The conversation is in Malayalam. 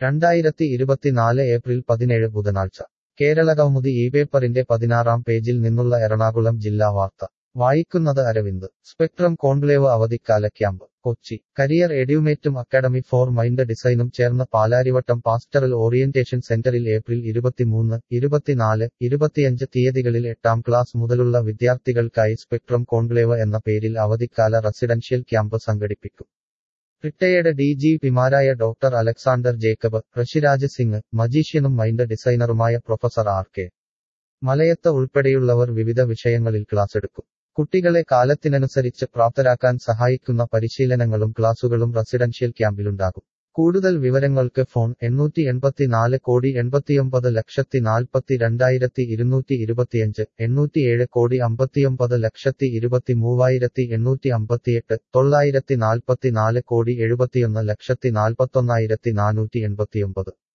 രണ്ടായിരത്തി ഇരുപത്തിനാല് ഏപ്രിൽ പതിനേഴ് ബുധനാഴ്ച കേരളകൗമുദി ഈ പേപ്പറിന്റെ പതിനാറാം പേജിൽ നിന്നുള്ള എറണാകുളം ജില്ലാ വാർത്ത വായിക്കുന്നത് അരവിന്ദ് സ്പെക്ട്രം കോൺക്ലേവ് അവധിക്കാല ക്യാമ്പ് കൊച്ചി കരിയർ എഡ്യൂമേറ്റും അക്കാഡമി ഫോർ മൈൻഡ് ഡിസൈനും ചേർന്ന് പാലാരിവട്ടം പാസ്റ്ററൽ ഓറിയന്റേഷൻ സെന്ററിൽ ഏപ്രിൽ ഇരുപത്തിമൂന്ന് ഇരുപത്തിനാല് ഇരുപത്തിയഞ്ച് തീയതികളിൽ എട്ടാം ക്ലാസ് മുതലുള്ള വിദ്യാർത്ഥികൾക്കായി സ്പെക്ട്രം കോൺക്ലേവ് എന്ന പേരിൽ അവധിക്കാല റെസിഡൻഷ്യൽ ക്യാമ്പ് സംഘടിപ്പിക്കും റിട്ടയേർഡ് ഡി ജി പിമാരായ ഡോക്ടർ അലക്സാണ്ടർ ജേക്കബ് ഋഷിരാജ് സിംഗ് മജീഷ്യനും മൈൻഡ് ഡിസൈനറുമായ പ്രൊഫസർ ആർ കെ മലയത്ത് ഉൾപ്പെടെയുള്ളവർ വിവിധ വിഷയങ്ങളിൽ ക്ലാസ്സെടുക്കും കുട്ടികളെ കാലത്തിനനുസരിച്ച് പ്രാപ്തരാക്കാൻ സഹായിക്കുന്ന പരിശീലനങ്ങളും ക്ലാസുകളും റെസിഡൻഷ്യൽ ക്യാമ്പിലുണ്ടാകും കൂടുതൽ വിവരങ്ങൾക്ക് ഫോൺ എണ്ണൂറ്റി എൺപത്തിനാല് കോടി എൺപത്തിയൊമ്പത് ലക്ഷത്തി നാൽപ്പത്തി രണ്ടായിരത്തി ഇരുന്നൂറ്റി ഇരുപത്തിയഞ്ച് എണ്ണൂറ്റിയേഴ് കോടി അമ്പത്തിയൊമ്പത് ലക്ഷത്തി ഇരുപത്തി മൂവായിരത്തി എണ്ണൂറ്റി അമ്പത്തിയെട്ട് തൊള്ളായിരത്തി നാൽപ്പത്തിനാല് കോടി എഴുപത്തിയൊന്ന് ലക്ഷത്തി നാൽപ്പത്തൊന്നായിരത്തി നാനൂറ്റി എൺപത്തിയൊമ്പത്